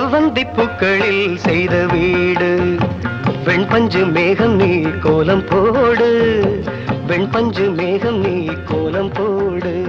செவ்வந்தி பூக்களில் செய்த வீடு வெண்பஞ்சு மேகம் நீ கோலம் போடு வெண்பஞ்சு மேகம் நீ கோலம் போடு